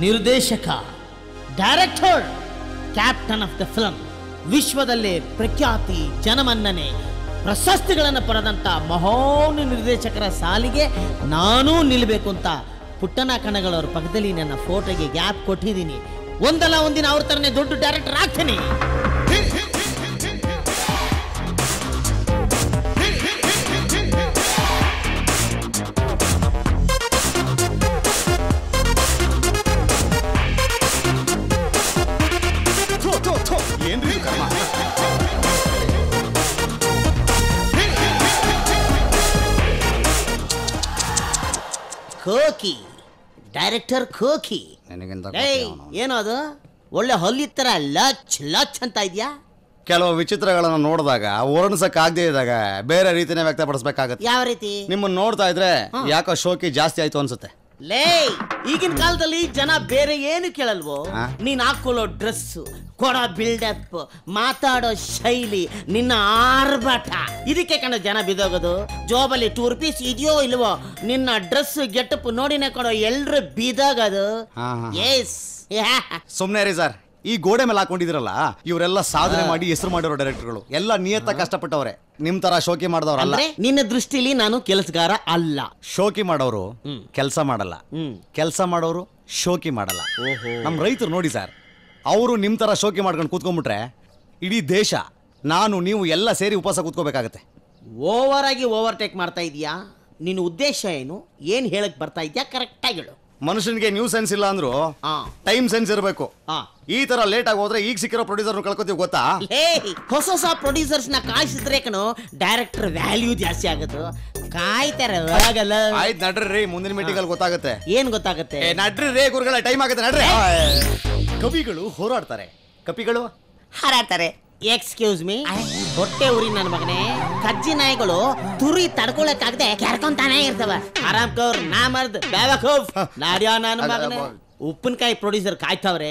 ನಿರ್ದೇಶಕ director captain of the film ವಿಶ್ವದಲ್ಲೇ ಪ್ರಖ್ಯಾತಿ ಜನಮನ್ನಣೆ ಪ್ರಶಸ್ತಿಗಳನ್ನು ಪಡೆದಂಥ ಮಹಾನ್ ನಿರ್ದೇಶಕರ ಸಾಲಿಗೆ ನಾನೂ ನಿಲ್ಲಬೇಕು ಅಂತ ಪುಟ್ಟನ ಕಣಗಳವ್ರ ಪಕ್ಕದಲ್ಲಿ ನನ್ನ ಫೋಟೋಗೆ ಗ್ಯಾಪ್ ಕೊಟ್ಟಿದ್ದೀನಿ ಒಂದಲ್ಲ ಒಂದಿನ ಅವ್ರ ಥರನೇ ದೊಡ್ಡ ಡೈರೆಕ್ಟರ್ ಆಗ್ತೀನಿ ಏನ್ರಿ ಇದು ಕರ್ಮ ಖೋಕಿ ಡೈರೆಕ್ಟರ್ ಖೋಕಿ ನನಗಿಂತ ಏಯ್ ಏನೋ ಅದು ಒಳ್ಳೆ ಹೊಲಿತ್ತರ ಲಚ್ ಲಚ್ ಅಂತ ಇದ್ಯಾ ಕೆಲವು ವಿಚಿತ್ರಗಳನ್ನು ನೋಡಿದಾಗ ವರ್ಣಿಸಕ್ ಆಗದೆ ಇದ್ದಾಗ ಬೇರೆ ರೀತಿನೇ ವ್ಯಕ್ತಪಡಿಸ್ಬೇಕಾಗತ್ತೆ ಯಾವ ರೀತಿ ನಿಮ್ಮನ್ನ ನೋಡ್ತಾ ಇದ್ರೆ ಯಾಕೋ ಶೋಕಿ ಜಾಸ್ತಿ ಆಯ್ತು ಅನ್ಸುತ್ತೆ ಲೇ ಈಗಿನ ಕಾಲದಲ್ಲಿ ಜನ ಬೇರೆ ಏನು ಕೇಳಲ್ವೋ ಆ? ನೀನ್ ಹಾಕೊಳ್ಳೋ ಡ್ರೆಸ್ ಕೊಡೋ ಬಿಲ್ಡಪ್ ಮಾತಾಡೋ ಶೈಲಿ ನಿನ್ನ ಆರ್ಭಟ ಇದಕ್ಕೆ ಕಣ ಜನ ಬಿದೋಗೋದು ಜೋಬಲ್ಲಿ ಟೂ ರುಪೀಸ್ ಇದೆಯೋ ಇಲ್ವೋ ನಿನ್ನ ಡ್ರೆಸ್ ಗೆಟಪ್ ನೋಡಿನೇ ಕೊಡೋ ಎಲ್ರು ಬಿದೋಗೋದು ಹಾ, ಹಾ. ಎಸ್ ಸುಮ್ನೆ ರೀ ಸರ್ ಈ ಗೋಡೆ ಮೇಲೆ ಹಾಕೊಂಡಿದಿರಲ್ಲ ಇವರೆಲ್ಲ ಸಾಧನೆ ಮಾಡಿ ಹೆಸರು ಮಾಡಿರೋ ಡೈರೆಕ್ಟರ್ಗಳು ಎಲ್ಲ ನಿಯತ್ತ ಕಷ್ಟಪಟ್ಟವ್ರೆ ನಿಮ್ ತರ ಶೋಕಿ ಮಾಡಿದವ್ರಲ್ಲ ಅಂದ್ರೆ ನಿನ್ನ ದೃಷ್ಟಿಲಿ ನಾನು ಕೆಲಸಗಾರ ಅಲ್ಲ ಶೋಕಿ ಮಾಡೋರು ಕೆಲಸ ಮಾಡಲ್ಲ ಹ್ಮ್. ಕೆಲಸ ಮಾಡೋರು ಶೋಕಿ ಮಾಡಲ್ಲ ನಮ್ ರೈತರು ನೋಡಿ ಸರ್ ಅವರು ನಿಮ್ ತರ ಶೋಕಿ ಮಾಡ್ಕೊಂಡು ಕೂತ್ಕೊಂಡ್ಬಿಟ್ರೆ ಇಡೀ ದೇಶ ನಾನು ನೀವು ಎಲ್ಲ ಸೇರಿ ಉಪವಾಸ ಕೂತ್ಕೋಬೇಕಾಗತ್ತೆ ಓವರ್ ಆಗಿ ಓವರ್ಟೇಕ್ ಮಾಡ್ತಾ ಇದೀಯಾ ನಿನ್ನ ಉದ್ದೇಶ ಏನು ಏನ್ ಹೇಳಕ್ ಬರ್ತಾ ಇದೆಯಾ ಕರೆಕ್ಟ್ ಆಗಿ ಹೇಳು ಮನುಷ್ಯನಿಗೆ ನ್ಯೂ ಸೆನ್ಸ್ ಇಲ್ಲ ಅಂದ್ರು ಆ. ಟೈಮ್ ಸೆನ್ಸ್ ಇರಬೇಕು ಆ. ಈ ತರ ಲೇಟ್ ಆಗಿ ಹೋದ್ರೆ ಈಗ ಸಿಕ್ಕಿರೋ ಪ್ರೊಡ್ಯೂಸರ್ ಕಳ್ಕೊತೀವಿ ಗೊತ್ತಾ ಹೇ ಹೊಸ ಹೊಸ ಪ್ರೊಡ್ಯೂಸರ್ಸ್ ನ ಕಾಯಿಸಿದ್ರೆ ಕಣೋ ಡೈರೆಕ್ಟರ್ ವ್ಯಾಲ್ಯೂ ಜಾಸ್ತಿ ಆಗುತ್ತೆ ಕಾಯ್ತಾರೆ ಆಗಲ್ಲ ಆಯ್ತು ನಡ್ರಿ ರೀ ಮುಂದಿನ ಮೀಟಿಂಗ್ ಅಲ್ಲಿ ಗೊತ್ತಾಗುತ್ತೆ ಏನ್ ಗೊತ್ತಾಗತ್ತೆ ಏ ನಡ್ರಿ ರೇ ಗುರುಗಳ ಟೈಮ್ ಆಗುತ್ತೆ ನಡ್ರಿ ಕವಿಗಳು ಹೋರಾಡ್ತಾರೆ ಕಪಿಗಳು ಹಾರಾಡ್ತಾರೆ ಎಕ್ಸ್ಕ್ಯೂಸ್ ಮೀ ಹೊಟ್ಟೆ ಉರಿ ನನ್ನ ಮಗನೇ ಕಜ್ಜಿ ನಾಯಿಗಳು ತುರಿ ತಡ್ಕೊಳಕ್ಕಾಗದೆ ಕೆರ್ಕೊಂತಾನೆ ಇರ್ತವ ಆರಾಮ್ ಕೌರ್ ನಾ ಮರ್ದ್ ಬ್ಯಾವಕೂಫ್ ನಾಡ್ಯೋ ನನ್ನ ಮಗನೇ ಉಪ್ಪಿನಕಾಯಿ ಪ್ರೊಡ್ಯೂಸರ್ ಕಾಯ್ತವ್ರೆ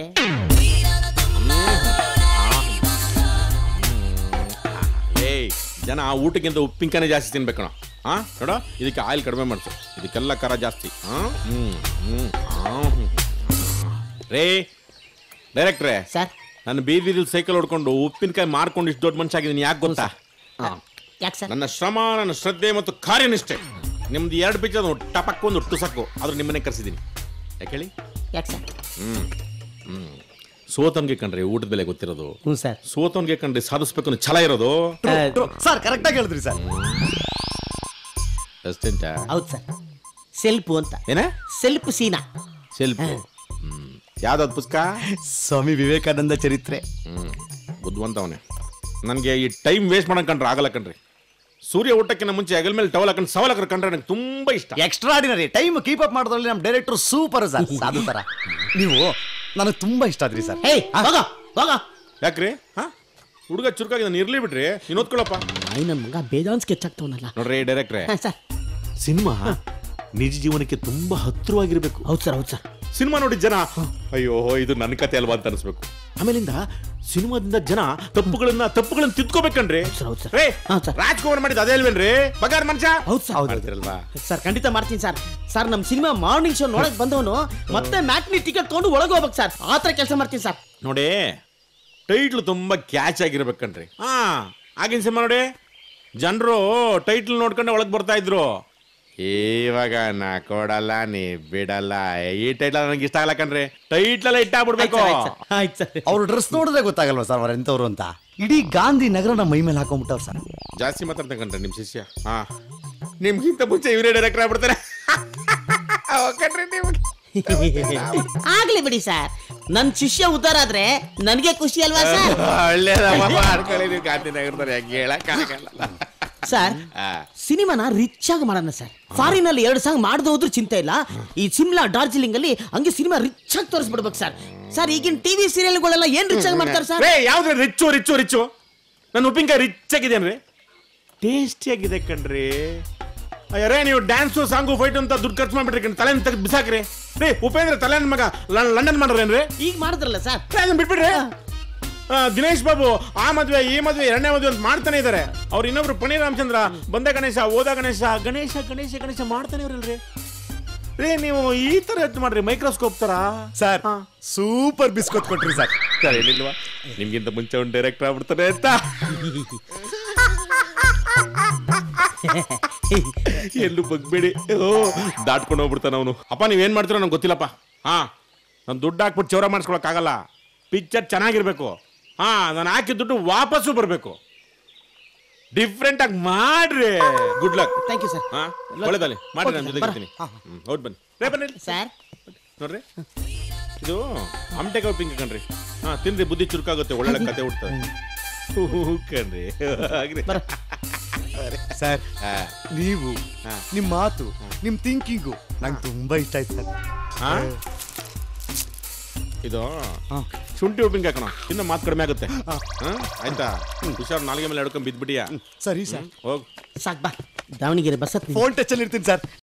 ಏಯ್ ಜನ ಊಟಕ್ಕಿಂತ ಉಪ್ಪಿನಕಾಯಿ ಜಾಸ್ತಿ ತಿನ್ಬೇಕಣ ಹಾ ನೋಡ ಇದಕ್ಕೆ ಆಯಿಲ್ ಕಡಿಮೆ ಮಾಡ್ಸು ಇದಕ್ಕೆಲ್ಲ ಖರ ಜಾಸ್ತಿ ಹಾ ಹ್ಮ್ ಹ್ಮ್ ಆ, ಹ್ಮ್. ರೇ ಡೈರೆಕ್ಟ್ರೇ ಸರ್ ನನ್ನ ಬೀದಿಲಿ ಸೈಕಲ್ ಹೊಡ್ಕೊಂಡು ಉಪ್ಪಿನಕಾಯಿ ಮಾರ್ಕೊಂಡು ಇಷ್ಟು ದೊಡ್ಡ ಮನುಷ್ಯ ಆಗಿದ್ದೀನಿ ಯಾಕೆ ಗೊತ್ತಾ ಯಾಕೆ ಸರ್ ನನ್ನ ಶ್ರಮ ನನ್ನ ಶ್ರದ್ಧೆ ಮತ್ತು ಕಾರ್ಯನಿಷ್ಠೆ ನಿಮ್ದು ಎರಡು ಪಿಕ್ಚರ್ ಟಪಕ್ ಒಂದು ಟುಸಕ್ಕು ಆದ್ರೂ ನಿಮ್ಮನೆ ಕರೆಸಿದ್ದೀನಿ ಯಾಕೆ ಹೇಳಿ ಯಾಕೆ ಸರ್ ಹ್ಮ್ ಹ್ಮ್ ಸೋತನ್ಗೆ ಕಣ್ರಿ ಊಟದ ಬೆಲೆ ಗೊತ್ತಿರೋದು ಹ್ಞೂ ಸರ್ ಸೋತನ್ಗೆ ಕಣ್ರಿ ಸಾಧಿಸ್ಬೇಕು ಅನ್ನೋ ಛಲ ಇರೋದು ಸರ್ ಕರೆಕ್ಟ್ ಆಗಿ ಹೇಳಿದ್ರಿ ಸರ್ ಅಷ್ಟೆಂಟ ಹೌದು ಸರ್ ಸೆಲ್ಪು ಅಂತ ಏನೇ ಸೆಲ್ಫ್ ಸೀನಾ ಸೆಲ್ಫ್ ಹ್ಮ್ ಯಾವ್ದಾದ್ ಪುಸ್ತಕ ಸ್ವಾಮಿ ವಿವೇಕಾನಂದ ಚರಿತ್ರೆ ಹ್ಮ್ ಬುದ್ಧಿವಂತವನೇ ನನಗೆ ಈ ಟೈಮ್ ವೇಸ್ಟ್ ಮಾಡಕ್ ಕಂಡ್ರೆ ಆಗಲ್ಲ ಕಣ್ರಿ ಸೂರ್ಯ ಊಟಕ್ಕಿಂತ ಮುಂಚೆ ಹೆಗಲ್ ಮೇಲೆ ಟವಲ್ ಹಾಕೊಂಡು ಸವಲ್ ಹಾಕೊಂಡು ಕಂಡ್ರೆ ನಂಗೆ ತುಂಬಾ ಇಷ್ಟ ಎಕ್ಸ್ಟ್ರಾಡಿನರಿ ಟೈಮ್ ಕೀಪ್ ಅಪ್ ಮಾಡೋದ್ರಲ್ಲಿ ನಮ್ಮ ಡೈರೆಕ್ಟರ್ ಸೂಪರ್ ಸರ್ ಸಾಧು ತರ ನೀವು ನನಗೆ ತುಂಬಾ ಇಷ್ಟ ಆದ್ರಿ ಸರ್ ಹೇ ಹೋಗ ಹೋಗ ಯಾಕ್ರಿ ಹಾ ಹುಡುಗ ಚುರುಕಾಗಿ ನಾನು ಇರ್ಲಿ ಬಿಡ್ರಿ ನೀನ್ ಓದ್ಕೊಳಪ್ಪ ಆಯ್ ನನ್ನ ಮಗ ಬೇಜಾನ್ ಸ್ಕೆಚ್ ಆಗ್ತವನಲ್ಲ ನೋಡ್ರಿ ಡೈರೆಕ್ಟ್ರೆ ಸರ್ ಸಿನಿಮಾ ನಿಜ ಜೀವನಕ್ಕೆ ತುಂಬಾ ಹತ್ತಿರವಾಗಿರ್ಬೇಕು ಹೌದು ಸರ್ ಹೌದು ಸರ್ ಸಿನಿಮಾ ನೋಡಿ ಜನ ಅಯ್ಯೋ ಇದು ನನ್ನ ಕತೆ ಅಲ್ವಾ ಅಂತ ಅನಿಸ್ಬೇಕು ಆಮೇಲಿಂದ ಸಿನಿಮಾದಿಂದ ಜನ ತಪ್ಪುಗಳನ್ನ ತಪ್ಪುಗಳನ್ನ ತಿದ್ಕೋಬೇಕನ್ರಿ ಸರ್, ಹೌದು ಸರ್. ರೇ ಹಾ, ಸರ್. ರಾಜ್ಕುಮಾರ್ ಮಾಡಿದ ಅದೇ ಅಲ್ವೇನ್ರಿ ಬಗಾರ್ ಮನುಷ್ಯ ಹೌದು ಸರ್ ಮಾಡ್ತಿರಲ್ವಾ ಸರ್ ಖಂಡಿತ ಮಾಡ್ತೀನಿ ಸರ್ ಸರ್ ನಮ್ಮ ಸಿನಿಮಾ ಮಾರ್ನಿಂಗ್ ಶೋ ನೋಡಕ್ ಬಂದವನು ಮತ್ತೆ ಮ್ಯಾಟ್ನಿ ಟಿಕೆಟ್ ತಗೊಂಡು ಒಳಗೆ ಹೋಗ್ಬೇಕು ಸರ್ ಆ ಥರ ಕೆಲಸ ಮಾಡ್ತೀನಿ ಸರ್ ನೋಡಿ ಟೈಟ್ಲ್ ತುಂಬಾ ಕ್ಯಾಚ್ ಆಗಿರ್ಬೇಕನ್ರಿ ಹಾ ಆಗಿನ ಸಿನಿಮಾ ನೋಡಿ ಜನರು ಟೈಟ್ಲ್ ನೋಡ್ಕೊಂಡು ಒಳಗೆ ಬರ್ತಾ ಇದ್ರು ಇವಾಗ ನಾ ಕೊಡಲ್ಲ ನೀ ಬಿಡಲ್ಲ ಈ ಟೈಟ್ಲ್ ನನಗೆ ಇಷ್ಟ ಆಗಲ್ಲ ಕಣ್ರಿ ಟೈಟ್ಲ್ ಎಲ್ಲ ಇಟ್ಟಾಗ್ಬಿಡ್ಬೇಕು ಆಯ್ತು ಸರ್ ಅವ್ರ ಡ್ರೆಸ್ ನೋಡಿದ್ರೆ ಗೊತ್ತಾಗಲ್ವಾ ಸರ್ ಅವ್ರ ಎಂತವ್ರು ಅಂತ ಇಡೀ ಗಾಂಧಿ ನಗರನ ಮೈ ಮೇಲೆ ಹಾಕೊಂಡ್ಬಿಟ್ಟವ್ರು ಸರ್ ಜಾಸ್ತಿ ಮಾತಾಡ್ತಾ ಕಣ್ರಿ ನಿಮ್ ಶಿಷ್ಯ ಹಾ ನಿಮ್ಗಿಂತ ಮುಂಚೆ ಇವರೇ ಡೈರೆಕ್ಟರ್ ಆಗ್ಬಿಡ್ತಾರೆ ಕಣ್ರಿ ನಿಮ್ಗೆ ಆಗ್ಲಿ ಬಿಡಿ ಸರ್ ನನ್ ಶಿಷ್ಯ ಉದ್ದಾರ ಆದ್ರೆ ನನಗೆ ಖುಷಿ ಅಲ್ವಾ ಸರ್ ಒಳ್ಳೇದಮ್ಮ ಮಾಡ್ಕೊಳ್ಳಿ ನೀವು ಗಾಂಧಿನಗರದಲ್ಲಿ ಹೆಂಗೆ ಹೇಳಕ್ಕಾಗಲ್ಲ ಸರ್ ಆ. ಸಿನಿಮಾನ ರಿಚ್ ಆಗಿ ಮಾಡೋಣ ಸರ್ ಫಾರಿನ್ ಅಲ್ಲಿ ಎರಡು ಸಾಂಗ್ ಮಾಡದೆ ಹೋದ್ರೂ ಚಿಂತೆ ಇಲ್ಲ ಈ ಸಿಮ್ಲಾ ಡಾರ್ಜಿಲಿಂಗ್ ಅಲ್ಲಿ ಹಂಗೆ ಸಿನಿಮಾ ರಿಚ್ ಆಗಿ ತೋರಿಸ್ಬಿಡ್ಬೇಕು ಸರ್ ಸರ್ ಈಗಿನ ಟಿವಿ ಸೀರಿಯಲ್ಗಳೆಲ್ಲ ಏನ್ ರಿಚ್ ಆಗಿ ಮಾಡ್ತಾರೆ ಸರ್ ರೇ ಯಾವ್ದು ರಿಚ್ಚು ರಿಚ್ಚು ರಿಚ್ಚು ನನ್ನ ಉಪ್ಪಿನಕಾಯಿ ರಿಚ್ ಆಗಿದೇನ್ರಿ ಟೇಸ್ಟಿ ಆಗಿದೆ ಕಣ್ರಿ ಅಯ್ಯರೇ ನೀವು ಡ್ಯಾನ್ಸು ಸಾಂಗು ಫೈಟ್ ಅಂತ ದುಡ್ಡು ಖರ್ಚು ಮಾಡ್ಬಿಟ್ರಿ ಕಣ್ ತಲೆ ತೆಗೆದು ಬಿಸಾಕ್ರಿ ರೀ ಉಪೇಂದ್ರ ತಲೆ ಮಗ ಲ- ಲಂಡನ್ ಮಾಡ್ರೇನ್ರಿ ಈಗ ಮಾಡಿದ್ರಲ್ಲ ಸರ್ ರೇ, ಅದನ್ನ ಬಿಟ್ಬಿಡ್ರಿ ಆ, ದಿನೇಶ್ ಬಾಬು ಆ ಮದ್ವೆ ಈ ಮದ್ವೆ ಎರಡನೇ ಮದ್ವೆ ಅಂತ ಮಾಡ್ತಾನೆ ಇದಾರೆ ಅವ್ರು ಇನ್ನೊಬ್ರು ಪಣಿ ರಾಮಚಂದ್ರ ಬಂದ ಗಣೇಶ ಓದ ಗಣೇಶ ಗಣೇಶ ಗಣೇಶ ಗಣೇಶ ಮಾಡ್ತಾನೆ ಇವ್ರಲ್ರಿ ರೇ ನೀವು ಈ ತರ ಎತ್ ಮಾಡ್ರಿ ಮೈಕ್ರೋಸ್ಕೋಪ್ ತರ ಸರ್ ಸೂಪರ್ ಬಿಸ್ಕೊತ್ ಕೊಟ್ರಿ ಸರ್ ಸರ್ ಹೇಳಿಲ್ವಾ ನಿಮ್ಗಿಂತ ಮುಂಚೆ ಒಂದು ಡೈರೆಕ್ಟರ್ ಆಗ್ಬಿಡ್ತಾರೆ ಅಂತ ಎಲ್ಲೂ ಬಗ್ಬೇಡಿ ಓ ದಾಟ್ಕೊಂಡು ಹೋಗ್ಬಿಡ್ತಾನ ಅವನು ಅಪ್ಪ ನೀವೇನ್ ಮಾಡ್ತೀರೋ ನಂಗೆ ಗೊತ್ತಿಲ್ಲಪ್ಪ ಹಾ ನಾನು ದುಡ್ಡು ಹಾಕ್ಬಿಟ್ಟು ಚೌರ ಮಾಡಿಸ್ಕೊಳಕ್ಕಾಗಲ್ಲ ಪಿಕ್ಚರ್ ಚೆನ್ನಾಗಿರ್ಬೇಕು ಹಾ ನಾನು ಹಾಕಿದ ದುಡ್ಡು ವಾಪಸ್ಸು ಬರಬೇಕು ಡಿಫ್ರೆಂಟ್ ಆಗಿ ಮಾಡ್ರಿ good luck thank you sir ಹಾ ಒಳ್ಳೇದಲ್ಲಿ ಮಾಡ್ರಿ ನಾನು Okay, ಜೊತೆಗೆ ಬರ. ಇರ್ತೀನಿ ಹ್ಮ್, ಹೊರ್ಟ್ ಬನ್ನಿ ರೇ ಬನ್ನಿ ಸರ್ ನೋಡ್ರಿ ಇದು ಅಮಟೆಕಾಯಿ ಪಿಂಕ್ ಕಣ್ರಿ ಹಾ ತಿನ್ರಿ ಬುದ್ಧಿ ಚುರುಕಾಗುತ್ತೆ ಒಳ್ಳೆ ಕತೆ ಹುಡ್ತದೆ ಹೂ ಕಣ್ರಿ ಆಗ್ರಿ ಬರ ಸರ್ ಹಾ. ನೀವು ಹಾ. ನಿಮ್ ಮಾತು ನಿಮ್ ಥಿಂಕಿಂಗು ನಂಗೆ ತುಂಬಾ ಇಷ್ಟ ಆಯ್ತು ಸರ್ ಹಾ? ಇದು ಶುಂಠಿ ಉಪ್ಪಿನಕಾಯಿ ಕಣ ತಿನ್ನೋ ಮಾತು ಕಡಿಮೆ ಆಗುತ್ತೆ ಹಾ? ಆಯ್ತಾ ಹುಷಾರು ನಾಲ್ಗೆ ಮೇಲೆ ಎಡ್ಕೊಂಡ್ ಬಿದ್ಬಿಟ್ಟಿಯಾ ಸರಿ ಸರ್ ಹೋಗ್ ಸಾಕ್ ಬಾ ದಾವಣಗೆರೆ ಬಸ್ ಹತ್ತೀನಿ ಫೋನ್ ಟಚ್ ಅಲ್ಲಿ ಇರ್ತೀನಿ ಸರ್